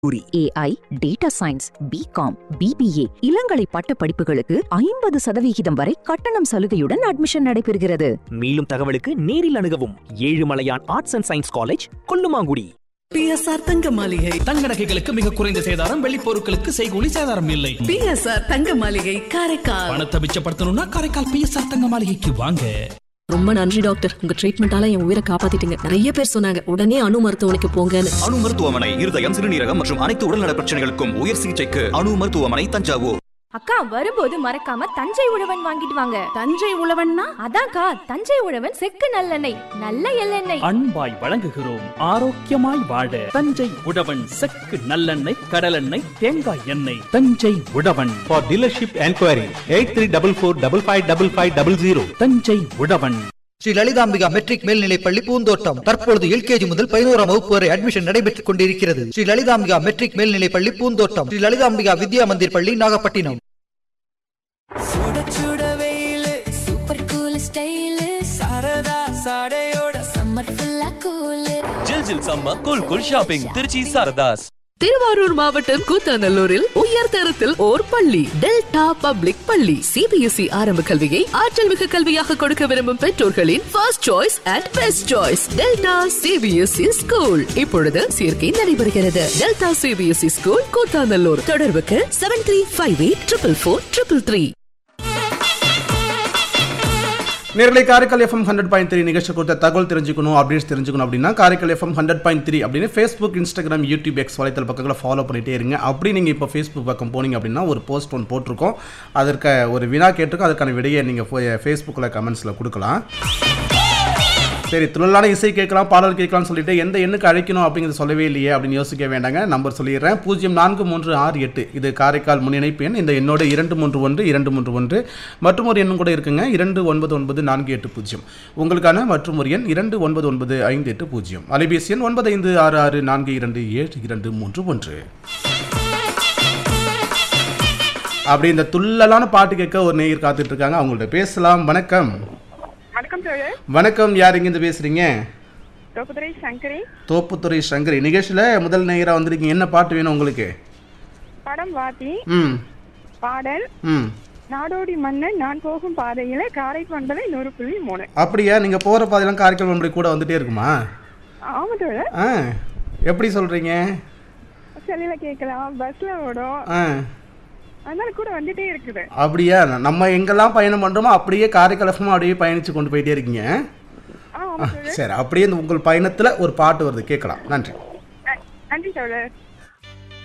கல்லூரி AI data science B Com BBA இளங்கலை பட்ட படிப்புகளுக்கு ஐம்பது சதவிகிதம் வரை கட்டணம் சலுகையுடன் அட்மிஷன் நடைபெறுகிறது மேலும் தகவலுக்கு நேரில் அணுகவும் Ezhumalaiyan arts and science college Kollumangudi PSR Thanga Maligai தங்க நகைகளுக்கு மிக குறைந்த சேதாரம் வெள்ளி பொருட்களுக்கு செய்கூலி சேதாரம் இல்லை பிஎஸ்ஆர் தங்க மாளிகை காரைக்கால் பணத்தை மிச்சப்படுத்தணும்னா காரைக்கால் பிஎஸ்ஆர் தங்க மாளிகைக்கு வாங்க ரொம்ப நன்றி டாக்டர் உங்க ட்ரீட்மெண்டால என் உயிரை காப்பாத்திட்டீங்க நிறைய பேர் சொன்னாங்க உடனே அணு மருத்துவமனைக்கு போங்கன்னு அணு மருத்துவமனை இருதயம் சிறுநீரகம் மற்றும் அனைத்து உடல்நல பிரச்சனைகளுக்கும் உயர் சிகிச்சைக்கு அணு மருத்துவமனை தஞ்சாவூர் அக்கா வரும்போது மறக்காம தஞ்சை உழவன் வாங்கிட்டு வாங்க தஞ்சை உழவன்னா அதான்க்கா தஞ்சை உழவன் செக்கு நல்லெண்ணெய் நல்ல எள்ளெண்ணெய் அன்பாய் வழங்குகிறோம் ஆரோக்கியமாய் வாழ தஞ்சை உழவன் செக்கு நல்லெண்ணெய் கடலெண்ணெய் தேங்காய் எண்ணெய் Thanjai Uzhavan For dealership enquiry, 8344555500. Thanjai Uzhavan Sri Lalithambika matric மேல்நிலைப் பள்ளி பூந்தோட்டம் தற்பொழுது எல்கேஜி முதல் பதினோராம் வகுப்பு வரை அட்மிஷன் நடைபெற்றுக் கொண்டிருக்கிறது ஸ்ரீ லலிதாம்பிகா மெட்ரிக் மேல்நிலைப் பள்ளி பூந்தோட்டம் ஸ்ரீ லலிதாம்பிகா வித்யா மந்திர் பள்ளி நாகப்பட்டினம் சுட சுட வெயிலு சூப்பர் கூல் ஸ்டைல் சரதா சாடையோட சம்மர் ஃபுல்லா கூல் ஜில் ஜில் சம்ம cool cool shopping Tiruchi Saradhas Tiruvarur மாவட்டம் கூத்தாநல்லூரில் உயர் தரத்தில் ஓர் பள்ளி டெல்டா பப்ளிக் பள்ளி சிபிஎஸ்இ ஆரம்ப கல்வியை ஆற்றல் மிகு கல்வியாக கொடுக்க விரும்பும் பெற்றோர்களின் first choice and best choice Delta CBSE school இப்பொழுது சேர்க்கை நடைபெறுகிறது டெல்டா சிபிஎஸ்இ ஸ்கூல் கூத்தாநல்லூர் தொடர்புக்கு seven three five eight triple four triple three நேர்களை Karaikal FM hundred point three நிகழ்ச்சி கொடுத்த தகவல் தெரிஞ்சுக்கணும் அப்டேட்ஸ் தெரிஞ்சுக்கணும் அப்படின்னா Karaikal FM hundred point three அப்படின்னு ஃபேஸ்புக் இன்ஸ்டாகிராம் யூடியூப் எக்ஸ் வலைத்தள பக்கங்களை ஃபாலோ பண்ணிட்டே இருங்க அப்படி நீங்கள் இப்போ ஃபேஸ்புக் பக்கம் போனீங்க அப்படின்னா ஒரு போஸ்ட் ஒன்று போட்டிருக்கோம் அதற்கு ஒரு வினா கேட்டிருக்கோம் அதுக்கான விடையை நீங்கள் ஃபேஸ்புக்கில் கமெண்ட்ஸில் கொடுக்கலாம் சரி துள்ளலான இசை கேட்கலாம் பாடல் கேட்கலாம்னு சொல்லிட்டு எந்த எண்ணுக்கு அழைக்கணும் அப்படிங்கிறது சொல்லவே இல்லையே அப்படின்னு யோசிக்க வேண்டாங்க நம்பர் சொல்லிடுறேன் பூஜ்ஜியம் நான்கு மூன்று ஆறு எட்டு இது காரைக்கால் முன்னிணைப்பு எண் இந்த எண்ணோட இரண்டு மூன்று ஒன்று இரண்டு மூன்று ஒன்று மற்றும் ஒரு எண்ணும் கூட இருக்குங்க இரண்டு ஒன்பது ஒன்பது நான்கு எட்டு பூஜ்ஜியம் உங்களுக்கான மற்றும் ஒரு எண் இரண்டு ஒன்பது ஒன்பது ஐந்து எட்டு பூஜ்ஜியம் அலைபேசி எண் ஒன்பது ஐந்து ஆறு ஆறு நான்கு இரண்டு ஏழு இரண்டு மூன்று ஒன்று அப்படி இந்த துள்ளலான பாட்டு கேட்க ஒரு நேயர் காத்துட்டு இருக்காங்க அவங்கள்ட்ட பேசலாம் வணக்கம் வணக்கம் தோழர் வணக்கம் யார் இங்கிருந்து பேசுறீங்க தோப்புதுரை சங்கரி தோப்புத்துறை சங்கரி நிகழ்ச்சியில் முதல் நேயராக வந்திருக்கீங்க என்ன பாட்டு வேணும் உங்களுக்கு படம் வாத்தி ம் பாடல் ம் நாடோடி மன்னன் நான் போகும் பாதையில காரை பண்பலை நூறு புள்ளி மூணு அப்படியா நீங்கள் போகிற பாதையெல்லாம் காரைக்கால் மம்பளி கூட வந்துட்டே இருக்குமா ஆமா தோழர் ஆ எப்படி சொல்கிறீங்க செல்லில கேட்கலாம் பஸ்ல ஓடும் ஆ அதனால கூட வந்துட்டே இருக்குது அப்படியா நம்ம எங்கெல்லாம் பயணம் பண்ணுறோமோ அப்படியே காரைக்கால் எஃப்எம் அப்படியே பயணித்து கொண்டு போயிட்டே இருக்கீங்க ஆ, ஆமா தோழர் சரி அப்படியே இந்த உங்கள் பயணத்தில் ஒரு பாட்டு வருது கேட்கலாம் நன்றி நன்றி தோழர்